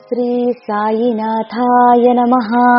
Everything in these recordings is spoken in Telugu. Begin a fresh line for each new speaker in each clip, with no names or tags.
శ్రీ సాయినాథాయ నమ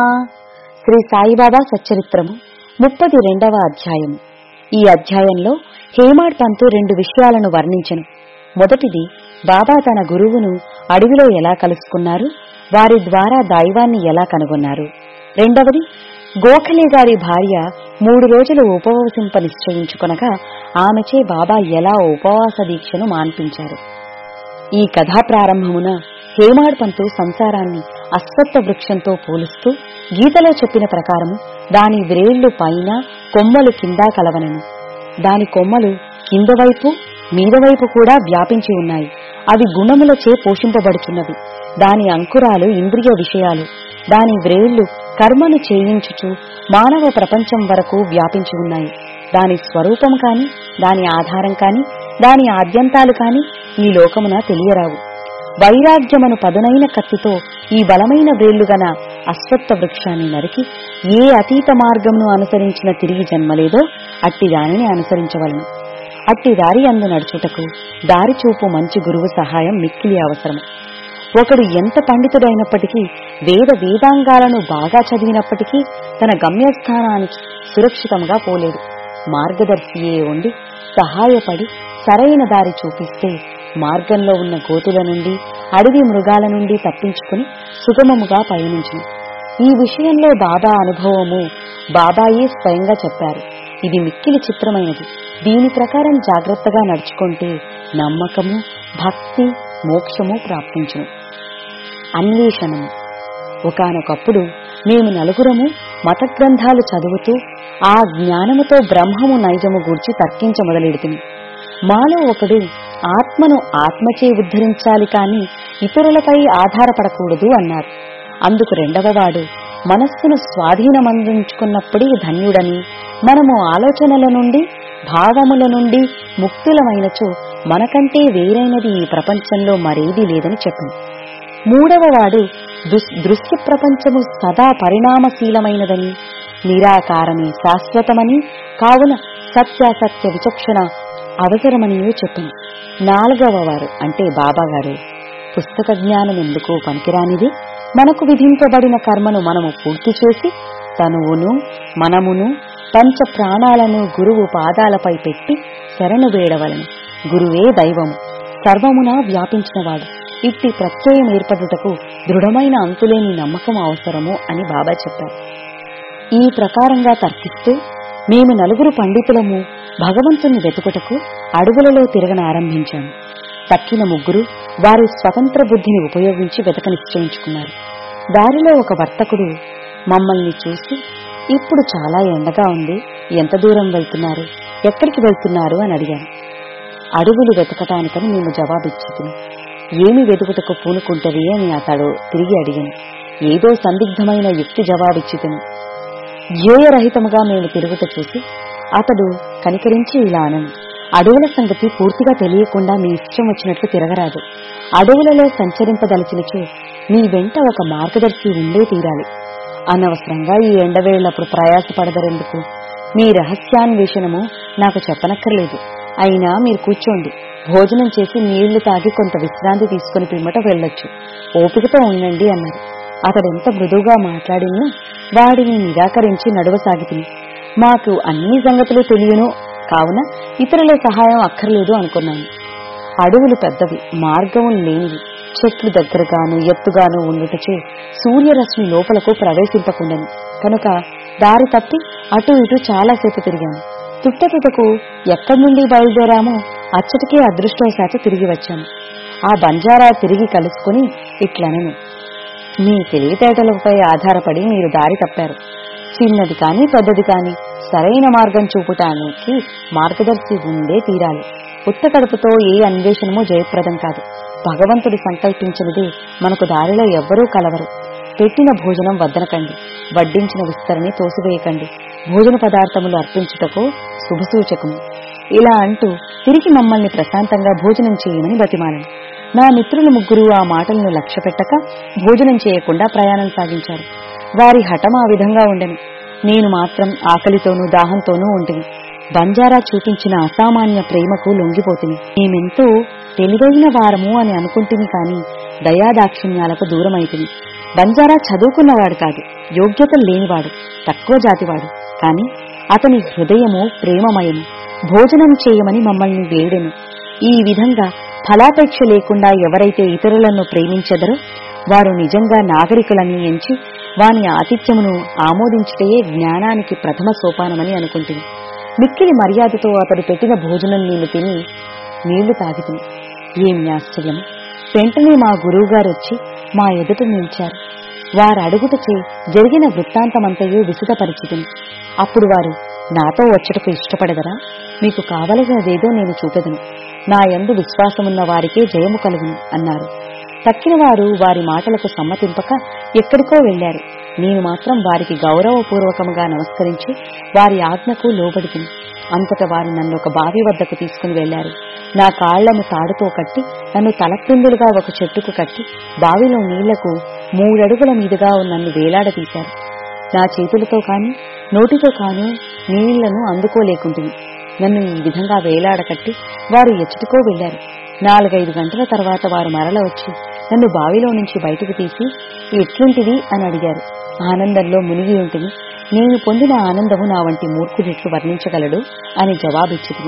శ్రీ సాయిబాబా సచ్చరిత్రము ముప్పది రెండవ అధ్యాయము ఈ అధ్యాయంలో హేమాడ్ పంతు రెండు విషయాలను వర్ణించను మొదటిది బాబా తన గురువును అడవిలో ఎలా కలుసుకున్నారు వారి ద్వారా దైవాన్ని ఎలా కనుగొన్నారు రెండవది గోఖలే గారి భార్య మూడు రోజులు ఉపవాసింప నిశ్చయించుకొనగా ఆమెచే బాబా ఎలా ఉపవాస దీక్షను మాన్పించారు ఈ కథా ప్రారంభమున హేమాడ్ పంతు సంసారాన్ని అశ్వత్థ వృక్షంతో పోలుస్తూ గీతలో చెప్పిన ప్రకారము దాని వ్రేళ్లు పైన కొమ్మలు కింద కలవనను దాని కొమ్మలు కింద వైపు మీద వైపు కూడా వ్యాపించి ఉన్నాయి అవి గుణములచే పోషింపబడుచున్నవి దాని అంకురాలు ఇంద్రియ విషయాలు దాని వ్రేళ్లు కర్మను చేయించుచు మానవ ప్రపంచం వరకు వ్యాపించి ఉన్నాయి దాని స్వరూపం కాని దాని ఆధారం కాని దాని ఆద్యంతాలు కాని ఈ లోకమున తెలియరావు వైరాగ్యమను పదునైన కత్తితో ఈ బలమైన వేళ్లుగన అశ్వత్థ వృక్షాన్ని నరికి ఏ అతీత మార్గమును అనుసరించిన తిరిగి జన్మలేదో అట్టి దానిని అనుసరించవలను అట్టి దారి అందు నడుచుటకు దారి చూపు మంచి గురువు సహాయం మిక్కిలి అవసరం ఒకడు ఎంత పండితుడైనప్పటికీ వేద వేదాంగాలను బాగా చదివినప్పటికీ తన గమ్యస్థానానికి సురక్షితంగా పోలేడు మార్గదర్శియే ఉండి సహాయపడి సరైన దారి చూపిస్తే మార్గంలో ఉన్న గోతుల నుండి అడవి మృగాల నుండి తప్పించుకుని సుగమముగా పయనించు ఈ విషయంలో బాబా అనుభవము బాబాయే స్వయంగా చెప్పారు ఇది మిక్కిలి చిత్రమైనది దీని ప్రకారం జాగ్రత్తగా నడుచుకుంటే నమ్మకము భక్తి మోక్షము ప్రాప్తించును అన్వేషణము ఒకనొకప్పుడు మేము నలుగురము మత గ్రంథాలు చదువుతూ ఆ జ్ఞానముతో బ్రహ్మము నైజము గూర్చి తర్కించ మొదలెడుతుంది మాలో ఒకడు ఆత్మను ఆత్మచే ఉద్ధరించాలి కాని ఇతరులపై ఆధారపడకూడదు అన్నారు అందుకు రెండవవాడు మనస్సును స్వాధీనమందించుకున్నప్పుడే ధన్యుడని మనము ఆలోచనల నుండి భావముల నుండి ముక్తులమైనచో మనకంటే వేరైనది ఈ ప్రపంచంలో మరేదీ లేదని చెప్పింది మూడవ వాడు దృశ్య ప్రపంచము సదా పరిణామశీలమైనదని నిరాకారమే శాశ్వతమని కావున సత్యాసత్య విచక్షణ అవసరమని చెప్పింది నాలుగవ వారు అంటే బాబాగారు పుస్తక జ్ఞానం ఎందుకు పనికిరానిది మనకు విధింపబడిన కర్మను మనము పూర్తి చేసి తనువును మనమును పంచ ప్రాణాలను గురువు పాదాలపై పెట్టి శరణు వేడవలను గురువే దైవము సర్వమున వ్యాపించినవాడు ఇట్టి ప్రత్యయం ఏర్పడుటకు దృఢమైన అంతులేని నమ్మకం అవసరము అని బాబా చెప్పారు ఈ ప్రకారంగా తర్కిస్తూ మేము నలుగురు పండితులము భగవంతుని వెతుకుటకు అడవులలో తిరగన ఆరంభించాము తక్కిన ముగ్గురు వారి స్వతంత్ర బుద్ధిని ఉపయోగించి వెతక నిశ్చయించుకున్నారు దారిలో ఒక వర్తకుడు మమ్మల్ని చూసి ఇప్పుడు చాలా ఎండగా ఉంది ఎంత దూరం వెళ్తున్నారు ఎక్కడికి వెళ్తున్నారు అని అడిగాను అడవులు వెతకటానికని మేము జవాబిచ్చుతుంది ఏమి వెతుకుటకు పూనుకుంటవి అని అతడు తిరిగి అడిగాను ఏదో సందిగ్ధమైన యుక్తి జవాబిచ్చితిని ధ్యేయరహితముగా మేము తిరుగుట చూసి అతడు కనికరించి ఇలా అనను అడవుల సంగతి పూర్తిగా తెలియకుండా మీ ఇష్టం వచ్చినట్లు తిరగరాదు అడవులలో సంచరింపదలిచినచో మీ వెంట ఒక మార్గదర్శి ఉండే తీరాలి అనవసరంగా ఈ ఎండవేళ్లప్పుడు ప్రయాసపడదరెందుకు మీ రహస్యాన్వేషణము నాకు చెప్పనక్కర్లేదు అయినా మీరు కూర్చోండి భోజనం చేసి నీళ్లు తాగి కొంత విశ్రాంతి తీసుకుని పిమ్మట వెళ్ళొచ్చు ఓపికతో ఉండండి అన్నారు అతడెంత మృదువుగా మాట్లాడినా వాడిని నిరాకరించి నడవసాగితిని మాకు అన్ని సంగతులు తెలియను కావున ఇతరుల సహాయం అక్కర్లేదు అనుకున్నాను అడవులు పెద్దవి మార్గం లేనివి చెట్లు దగ్గరగాను ఎత్తుగాను ఉండుటచే సూర్యరశ్మి లోపలకు ప్రవేశింపకుండను కనుక దారి తప్పి అటు ఇటు చాలాసేపు తిరిగాను తుట్టతుటకు ఎక్కడి నుండి బయలుదేరామో అచ్చటికే అదృష్టవశాత్తు తిరిగి వచ్చాను ఆ బంజారా తిరిగి కలుసుకుని ఇట్లనను మీ తెలివితేటలపై ఆధారపడి మీరు దారి తప్పారు చిన్నది కాని పెద్దది కాని సరైన మార్గం చూపటానికి మార్గదర్శి ఉండే తీరాలి ఉత్త కడుపుతో ఏ అన్వేషణము జయప్రదం కాదు భగవంతుడు సంకల్పించినది మనకు దారిలో ఎవ్వరూ కలవరు పెట్టిన భోజనం వద్దనకండి వడ్డించిన విస్తరని తోసివేయకండి భోజన పదార్థములు అర్పించుటకు శుభసూచకము ఇలా అంటూ తిరిగి మమ్మల్ని ప్రశాంతంగా భోజనం చేయమని బతిమాలను నా మిత్రులు ముగ్గురు ఆ మాటలను లక్ష్య పెట్టక భోజనం చేయకుండా ప్రయాణం సాగించారు వారి హఠం ఆ విధంగా ఉండెను నేను మాత్రం ఆకలితోనూ దాహంతోనూ ఉంటుంది బంజారా చూపించిన అసామాన్య ప్రేమకు లొంగిపోతుంది మేమెంతో తెలివైన వారము అని అనుకుంటుంది కాని దయాదాక్షిణ్యాలకు దూరమైతిని బంజారా చదువుకున్నవాడు కాదు యోగ్యతలు లేనివాడు తక్కువ జాతివాడు కాని అతని హృదయము ప్రేమమయము భోజనం చేయమని మమ్మల్ని వేడెను ఈ విధంగా ఫలాపేక్ష లేకుండా ఎవరైతే ఇతరులను ప్రేమించెదరో వారు నిజంగా నాగరికులని ఎంచి వాని ఆతిథ్యమును ఆమోదించుటయే జ్ఞానానికి ప్రథమ సోపానమని అనుకుంటుంది మిక్కిలి మర్యాదతో అతడు పెట్టిన భోజనం నీళ్లు తిని నీళ్లు తాగితిని ఏం ఆశ్చర్యము వెంటనే మా గురువుగారు వచ్చి మా ఎదుట నిలిచారు వారు అడుగుటచే జరిగిన వృత్తాంతమంతయు విసుదపరిచితిని అప్పుడు వారు నాతో వచ్చటకు ఇష్టపడదరా మీకు కావలసినదేదో నేను చూపెదను నా యందు విశ్వాసమున్న వారికే జయము కలుగును అన్నారు తక్కిన వారు వారి మాటలకు సమ్మతింపక ఎక్కడికో వెళ్లారు నేను మాత్రం వారికి గౌరవపూర్వకముగా నమస్కరించి వారి ఆజ్ఞకు లోబడితిని అంతట వారు నన్ను ఒక బావి వద్దకు తీసుకుని వెళ్లారు నా కాళ్లను తాడుతో కట్టి నన్ను తలక్రిందులుగా ఒక చెట్టుకు కట్టి బావిలో నీళ్లకు మూడడుగుల మీదుగా నన్ను వేలాడదీశారు నా చేతులతో కాని నోటితో కాని నీళ్లను అందుకోలేకుంటుంది నన్ను ఈ విధంగా వేలాడకట్టి వారు ఎచ్చటికో వెళ్లారు నాలుగైదు గంటల తర్వాత వారు మరల వచ్చి నన్ను బావిలో నుంచి బయటకు తీసి ఎట్లుంటిది అని అడిగారు ఆనందంలో మునిగి ఉంటుంది నేను పొందిన ఆనందము నా వంటి మూర్ఖుడిట్లు వర్ణించగలడు అని జవాబిచ్చింది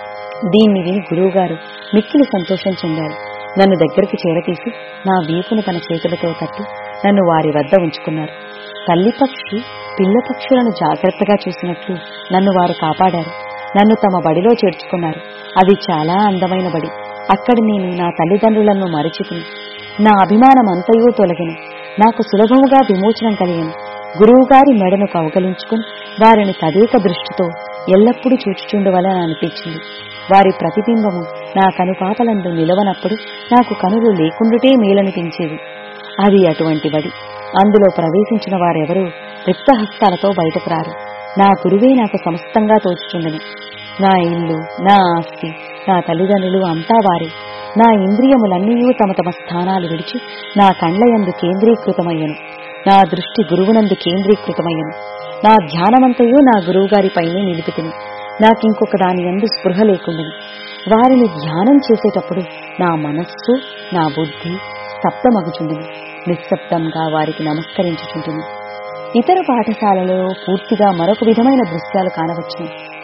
దీన్ని విని గురువుగారు మిక్కిలి సంతోషం చెందారు నన్ను దగ్గరికి చేరతీసి నా వీపును తన చేతులతో తట్టి నన్ను వారి వద్ద ఉంచుకున్నారు తల్లి పక్షి పిల్ల పక్షులను జాగ్రత్తగా చూసినట్లు నన్ను వారు కాపాడారు నన్ను తమ బడిలో చేర్చుకున్నారు అది చాలా అందమైన బడి అక్కడ నేను నా తల్లిదండ్రులను మరిచితిని నా అభిమానం అంతయూ తొలగిన నాకు సులభముగా విమోచనం కలిగిన గురువుగారి మెడను కౌగలించుకుని వారిని తదేక దృష్టితో ఎల్లప్పుడూ చూచుచుండవలని అనిపించింది వారి ప్రతిబింబము నా కనుపాపలందు నిలవనప్పుడు నాకు కనులు లేకుండుటే మేలనిపించేది అది అటువంటి బడి అందులో ప్రవేశించిన వారెవరూ రిక్తహస్తాలతో బయటకు రారు నా గురువే నాకు సమస్తంగా తోచుచుండెను నా ఇల్లు నా ఆస్తి నా తల్లిదండ్రులు అంతా వారే నా ఇంద్రియములన్నీ తమ తమ స్థానాలు విడిచి నా కండ్లయందు కేంద్రీకృతమయ్యను నా దృష్టి గురువునందు కేంద్రీకృతమయ్యను నా ధ్యానమంతయు నా గురువుగారిపైనే నిలిపితిని నాకింకొక దాని యందు స్పృహ లేకుండెను వారిని ధ్యానం చేసేటప్పుడు నా మనస్సు నా బుద్ధి స్తబ్దమగుచుండెను నిశ్శబ్దంగా వారికి నమస్కరించుచుంటుంది ఇతర పాఠశాలలో పూర్తిగా మరొక విధమైన దృశ్యాలు కానవచ్చును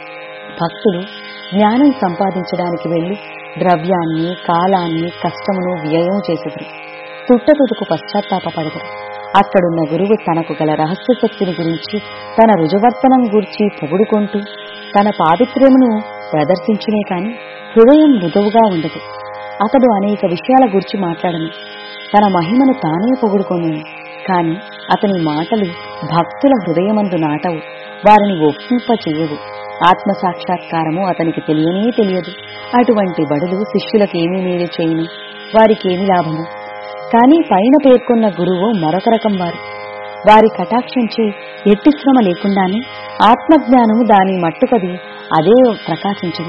భక్తులు జ్ఞానం సంపాదించడానికి వెళ్లి ద్రవ్యాన్ని కాలాన్ని కష్టమును వ్యయం చేసెదరు తుట్టతుదుకు పశ్చాత్తాపడదరు అక్కడున్న గురువు తనకు గల రహస్య శక్తిని గురించి తన రుజువర్తనం గూర్చి పొగుడుకుంటూ తన పావిత్ర్యమును ప్రదర్శించునే కాని హృదయం మృదువుగా ఉండదు అతడు అనేక విషయాల గురించి మాట్లాడను తన మహిమను తానే పొగుడుకోను కాని అతని మాటలు భక్తుల హృదయమందు నాటవు వారిని ఒప్పింప చేయవు ఆత్మ సాక్షాత్కారము అతనికి తెలియనే తెలియదు అటువంటి బడులు శిష్యులకేమీ మేలు చేయను వారికేమి లాభము కాని పైన పేర్కొన్న గురువు మరొక రకం వారు వారి కటాక్షించి ఎట్టి శ్రమ లేకుండానే ఆత్మజ్ఞానము దాని మట్టుకది అదే ప్రకాశించును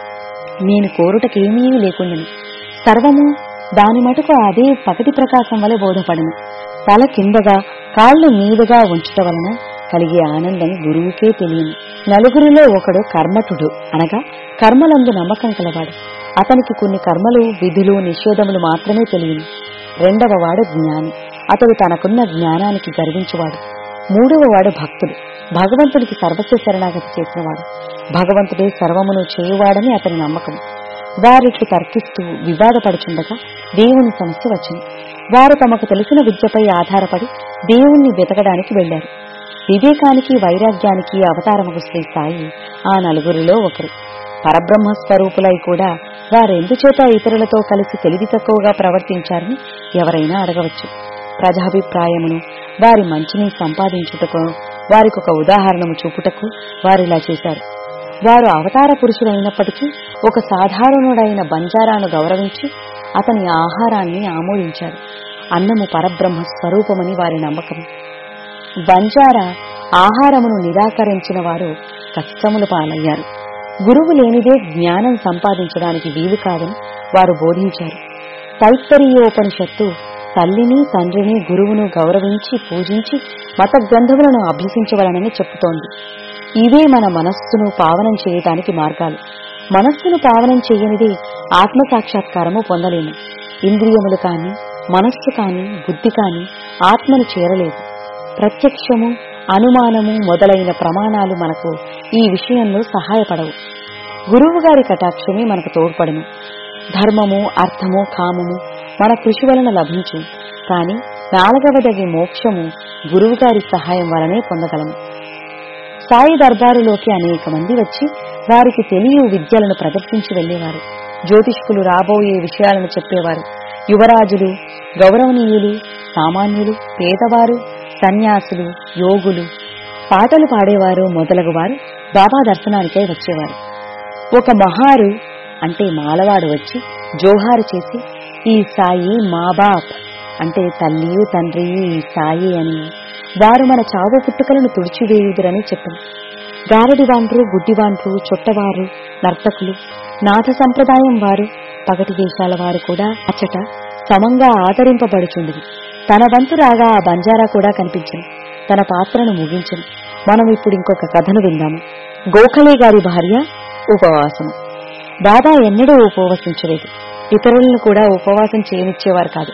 నేను కోరుటకేమీ లేకుండాను సర్వము దాని మటుకు అదే పగటి ప్రకాశం వలె బోధపడను తల కిందగా కాళ్ళు మీదుగా ఉంచుట వలన కలిగే ఆనందం గురువుకే తెలియను నలుగురిలో ఒకడు కర్మఠుడు అనగా కర్మలందు నమ్మకం కలవాడు అతనికి కొన్ని కర్మలు విధులు నిషేధములు మాత్రమే తెలియను రెండవ వాడు జ్ఞాని అతడు తనకున్న జ్ఞానానికి గర్వించువాడు మూడవ వాడు భక్తుడు భగవంతుడికి సర్వస్వ శరణాగతి చేసినవాడు భగవంతుడే సర్వమును చేయువాడని అతని నమ్మకం వారిట్లు తర్కిస్తూ వివాదపడుచుండగా దేవుని సమస్య వచ్చింది వారు తమకు తెలిసిన విద్యపై ఆధారపడి దేవుణ్ణి వెతకడానికి వెళ్లారు వివేకానికి వైరాగ్యానికి అవతారముకు శ్రీ సాయి ఆ నలుగురిలో ఒకరు పరబ్రహ్మ స్వరూపులై కూడా వారెందుచేత ఇతరులతో కలిసి తెలివి తక్కువగా ప్రవర్తించారని ఎవరైనా అడగవచ్చు ప్రజాభిప్రాయమును వారి మంచిని సంపాదించుటకు వారికొక ఉదాహరణము చూపుటకు వారిలా చేశారు వారు అవతార పురుషులైనప్పటికీ ఒక సాధారణుడైన బంజారాను గౌరవించి అతని ఆహారాన్ని ఆమోదించారు అన్నము పరబ్రహ్మ స్వరూపమని వారి నమ్మకం బంజారా ఆహారమును నిరాకరించిన వారు కష్టములు పాలయ్యారు గురువు లేనిదే జ్ఞానం సంపాదించడానికి వీలు కాదని వారు బోధించారు తైత్తరీయోపనిషత్తు తల్లిని తండ్రిని గురువును గౌరవించి పూజించి మత గ్రంథములను అభ్యసించవలనని చెప్పుతోంది ఇవే మన మనస్సును పావనం చేయటానికి మార్గాలు మనస్సును పావనం చేయనిదే ఆత్మ సాక్షాత్కారము పొందలేము ఇంద్రియములు కాని మనస్సు కాని బుద్ధి కాని ఆత్మను చేరలేదు ప్రత్యక్షము అనుమానము మొదలైన ప్రమాణాలు మనకు ఈ విషయంలో సహాయపడవు గురువు గారి కటాక్షమే మనకు తోడ్పడను ధర్మము అర్థము కామము మన కృషి వలన లభించు కాని నాలుగవదగి మోక్షము గురువుగారి సహాయం వలనే పొందగలము సాయి దర్బారులోకి అనేక మంది వచ్చి వారికి తెలియ విద్యలను ప్రదర్శించి వెళ్లేవారు జ్యోతిష్కులు రాబోయే విషయాలను చెప్పేవారు యువరాజులు గౌరవనీయులు సామాన్యులు పేదవారు సన్యాసులు యోగులు పాటలు పాడేవారు మొదలగు వారు బాబా దర్శనానికై వచ్చేవారు ఒక మహారు అంటే మాలవాడు వచ్చి జోహారు చేసి ఈ సాయి మా బాప్ అంటే తల్లియు తండ్రియు ఈ సాయి అని వారు మన చావు పుట్టుకలను తుడిచివేయుదురని చెప్పారు గారడివాండ్రు గుడ్డివాండ్రు చుట్టవారు నర్తకులు నాథ సంప్రదాయం వారు పగటి దేశాల వారు కూడా అచ్చట సమంగా ఆదరింపబడుచుండదు తన వంతు రాగా ఆ బంజారా కూడా కనిపించను తన పాత్రను ముగించను మనం ఇప్పుడు ఇంకొక కథను విందాము గోఖలే గారి భార్య ఉపవాసము బాబా ఎన్నడూ ఉపవసించలేదు ఇతరులను కూడా ఉపవాసం చేయనిచ్చేవారు కాదు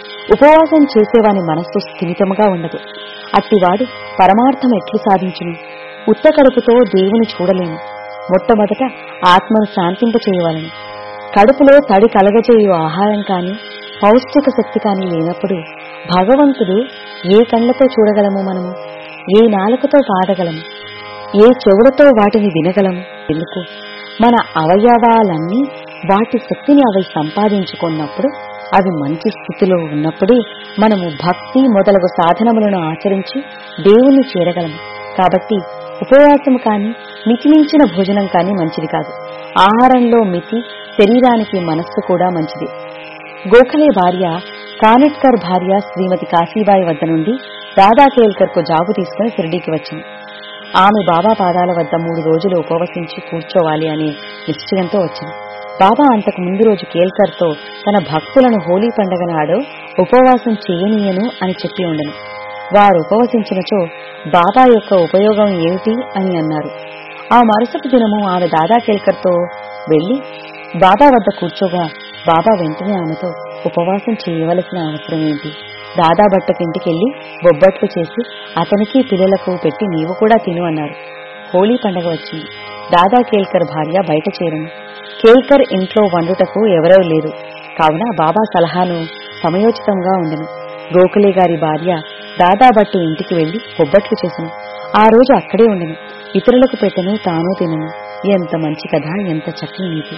ఉపవాసం చేసేవాని మనస్సు స్థిమితముగా ఉండదు అట్టివాడు పరమార్థం ఎట్లు సాధించును ఉత్త కడుపుతో దేవుని చూడలేను మొట్టమొదట ఆత్మను శాంతింప చేయవలను కడుపులో తడి కలగజేయు ఆహారం కాని పౌష్టిక శక్తి కాని లేనప్పుడు భగవంతుడు ఏ కళ్ళతో చూడగలము మనము ఏ నాలుకతో పాడగలము ఏ చెవులతో వాటిని వినగలము ఎందుకు మన అవయవాలన్నీ వాటి శక్తిని అవి సంపాదించుకున్నప్పుడు అవి మంచి స్థితిలో ఉన్నప్పుడే మనము భక్తి మొదలగు సాధనములను ఆచరించి దేవుణ్ణి చేరగలము కాబట్టి ఉపవాసం కాని మితిమించిన భోజనం కాని మంచిది కాదు ఆహారంలో మితి శరీరానికి మనస్సు కూడా మంచిది గోఖలే భార్య కానెట్కర్ భార్య శ్రీమతి కాశీబాయి వద్ద నుండి దాదా కేల్కర్ కు జాబు తీసుకుని షిర్డీకి వచ్చింది ఆమె బాబా పాదాల వద్ద మూడు రోజులు ఉపవసించి కూర్చోవాలి అనే నిశ్చయంతో వచ్చింది బాబా అంతకు ముందు రోజు కేల్కర్తో తన భక్తులను హోలీ పండగ నాడు ఉపవాసం చేయనీయను అని చెప్పి ఉండను వారు ఉపవసించినచో బాబా యొక్క ఉపయోగం ఏమిటి అని అన్నారు ఆ మరుసటి దినము ఆమె దాదా కేల్కర్తో వెళ్లి బాబా వద్ద కూర్చోగా బాబా వెంటనే ఆమెతో ఉపవాసం చేయవలసిన అవసరం ఏంటి దాదా బట్టకింటికెళ్లి బొబ్బట్లు చేసి అతనికి పిల్లలకు పెట్టి నీవు కూడా తిను అన్నారు హోలీ పండగ వచ్చింది దాదా కేల్కర్ భార్య బయట చేరను కేల్కర్ ఇంట్లో వండుటకు ఎవరూ లేరు కావున బాబా సలహాను సమయోచితంగా ఉండను గోఖలే గారి భార్య దాదా భట్టు ఇంటికి వెళ్లి బొబ్బట్లు చేసను ఆ రోజు అక్కడే ఉండను ఇతరులకు పెట్టను తాను తినను ఎంత మంచి కథ ఎంత చక్కని నీతి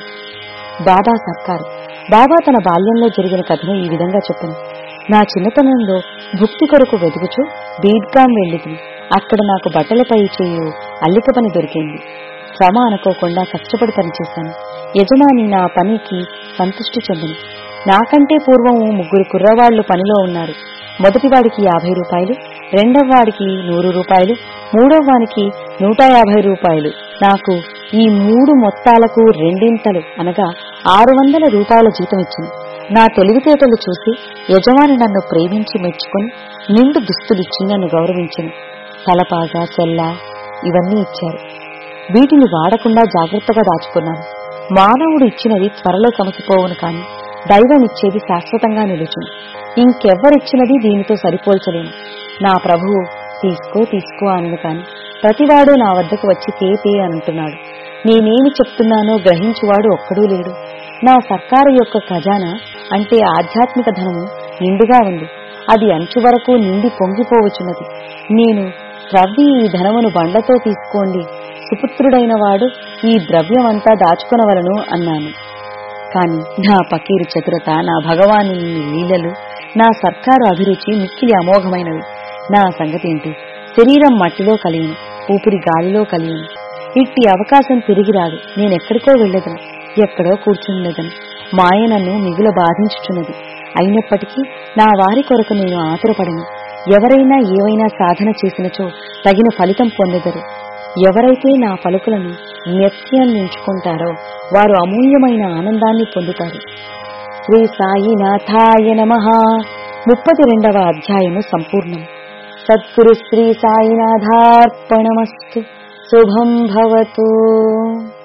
బాబా సర్కారు బాబా తన బాల్యంలో జరిగిన కథను ఈ విధంగా చెప్పను నా చిన్నతనంలో భుక్తి కొరకు వెతుకుచు బీడ్గాం వెళ్ళింది అక్కడ నాకు బట్టలపై చేయు అల్లిక పని దొరికింది శ్రమ అనుకోకుండా కష్టపడి పనిచేశాను యజమాని నా పనికి సంతృష్టి చెందింది నాకంటే పూర్వం ముగ్గురు కుర్రవాళ్లు పనిలో ఉన్నారు మొదటివాడికి యాభై రూపాయలు రెండవ వాడికి నూరు రూపాయలు మూడవ వానికి నూట యాభై రూపాయలు నాకు ఈ మూడు మొత్తాలకు రెండింతలు అనగా ఆరు వందల రూపాయల జీతం ఇచ్చింది నా తెలివితేటలు చూసి యజమాని నన్ను ప్రేమించి మెచ్చుకుని నిండు దుస్తులిచ్చి నన్ను గౌరవించింది తలపాగా చెల్ల ఇవన్నీ ఇచ్చారు వీటిని వాడకుండా జాగ్రత్తగా దాచుకున్నాను మానవుడు ఇచ్చినది త్వరలో సమసిపోవును కాని దైవం ఇచ్చేది శాశ్వతంగా నిలుచును ఇంకెవ్వరిచ్చినది దీనితో సరిపోల్చలేను నా ప్రభువు తీసుకో తీసుకో అనను కాని ప్రతివాడు నా వద్దకు వచ్చి తే తే అంటున్నాడు నేనేమి చెప్తున్నానో గ్రహించువాడు ఒక్కడూ లేడు నా సర్కారు యొక్క ఖజానా అంటే ఆధ్యాత్మిక ధనము నిండుగా ఉంది అది అంచు వరకు నిండి పొంగిపోవచ్చున్నది నేను త్రవ్వి ఈ ధనమును బండతో తీసుకోండి సుపుత్రుడైన వాడు ఈ ద్రవ్యమంతా దాచుకొనవలను అన్నాను కాని నా పకీరు చతురత నా భగవాని లీలలు నా సర్కారు అభిరుచి మిక్కిలి అమోఘమైనవి నా సంగతేంటి శరీరం మట్టిలో కలియును ఊపిరి గాలిలో కలియును ఇట్టి అవకాశం తిరిగి రాదు నేనెక్కడికో వెళ్ళదను ఎక్కడో కూర్చుండేదను మాయ నన్ను మిగుల బాధించుచున్నది అయినప్పటికీ నా వారి కొరకు నేను ఆతురపడను ఎవరైనా ఏవైనా సాధన చేసినచో తగిన ఫలితం పొందెదరు ఎవరైతే నా పలుకులను నిత్యం నించుకుంటారో వారు అమూల్యమైన ఆనందాన్ని పొందుతారు శ్రీ సాయినాథాయ నమ ముప్పది రెండవ అధ్యాయము సంపూర్ణం సద్గురు శ్రీ సాయినాథార్పణమస్తు శుభం భవతు